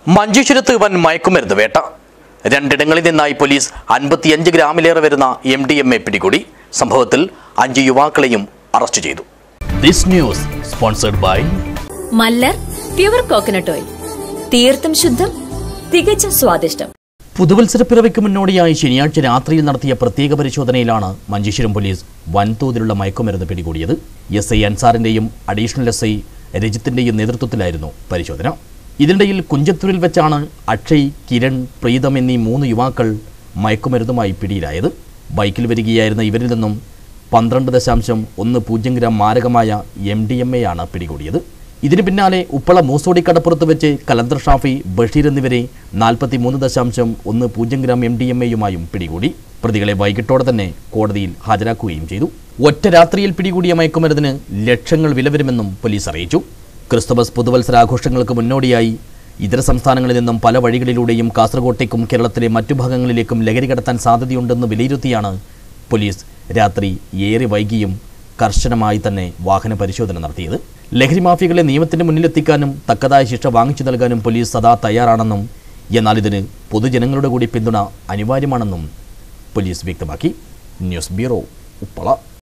മഞ്ചേശ്വരത്ത് വൻ മയക്കുമരുന്ന് വേട്ട രണ്ടിടങ്ങളിൽ നിന്നായി പോലീസ് അൻപത്തിയഞ്ച് ഗ്രാമിലേറെ വരുന്ന എം ഡി എം എ പിടികൂടി സംഭവത്തിൽ അഞ്ച് യുവാക്കളെയും അറസ്റ്റ് ചെയ്തു ദിസ് ന്യൂസ് സ്പോൺസർഡ് ബൈ മല്ലർ പ്യുവർ കോക്കനട്ട് ഓയിൽ തീർത്തും ശുദ്ധം തികച്ചും സ്വാദിഷ്ടം പുതുവത്സരപ്പിറവിക്ക് മുന്നോടിയായി ശനിയാഴ്ച രാത്രിയിൽ നടത്തിയ പ്രത്യേക പരിശോധനയിലാണ് മഞ്ചേശ്വരം പോലീസ് വൻതോതിലുള്ള മയക്കുമരുന്ന് പിടികൂടിയത് എസ് ഐ അൻസാറിന്റെയും അഡീഷണൽ എസ് ഐ രജിത്തിന്റെയും നേതൃത്വത്തിലായിരുന്നു പരിശോധന ഇതിനിടയിൽ കുഞ്ചത്തൂരിൽ വെച്ചാണ് അക്ഷയ് കിരൺ പ്രീതം എന്നീ മൂന്ന് യുവാക്കൾ മയക്കുമരുന്നുമായി പിടിയിലായത് ബൈക്കിൽ വരികയായിരുന്ന ഇവരിൽ നിന്നും പന്ത്രണ്ട് ദശാംശം ഒന്ന് പൂജ്യം ഗ്രാം മാരകമായ എം ഡി എം എ ആണ് പിടികൂടിയത് ഇതിന് പിന്നാലെ ഉപ്പള മൂസോടി കടപ്പുറത്ത് വെച്ച് കലന്തർ ഷാഫി ബഷീർ എന്നിവരെ നാൽപ്പത്തി മൂന്ന് ദശാംശം ഒന്ന് പൂജ്യം ഗ്രാം എം ഡി എം എയുമായും പിടികൂടി പ്രതികളെ വൈകിട്ടോടെ തന്നെ കോടതിയിൽ ഹാജരാക്കുകയും ചെയ്തു ഒറ്റ രാത്രിയിൽ പിടികൂടിയ മയക്കുമരുന്നിന് ലക്ഷങ്ങൾ വില വരുമെന്നും പോലീസ് അറിയിച്ചു ക്രിസ്തുമസ് പുതുവത്സരാഘോഷങ്ങൾക്ക് മുന്നോടിയായി ഇതര സംസ്ഥാനങ്ങളിൽ നിന്നും പല വഴികളിലൂടെയും കാസർഗോട്ടേക്കും കേരളത്തിലെ മറ്റു ഭാഗങ്ങളിലേക്കും ലഹരി കടത്താൻ സാധ്യതയുണ്ടെന്ന് വിലയിരുത്തിയാണ് പോലീസ് രാത്രി ഏറെ വൈകിയും കർശനമായി തന്നെ വാഹന പരിശോധന നടത്തിയത് ലഹരി മാഫിയകളെ നിയമത്തിന്റെ മുന്നിലെത്തിക്കാനും തക്കതായ ശിക്ഷ വാങ്ങിച്ചു നൽകാനും പോലീസ് സദാ തയ്യാറാണെന്നും എന്നാൽ ഇതിന് പൊതുജനങ്ങളുടെ കൂടി പിന്തുണ അനിവാര്യമാണെന്നും പോലീസ് വ്യക്തമാക്കി ന്യൂസ് ബ്യൂറോ ഉപ്പള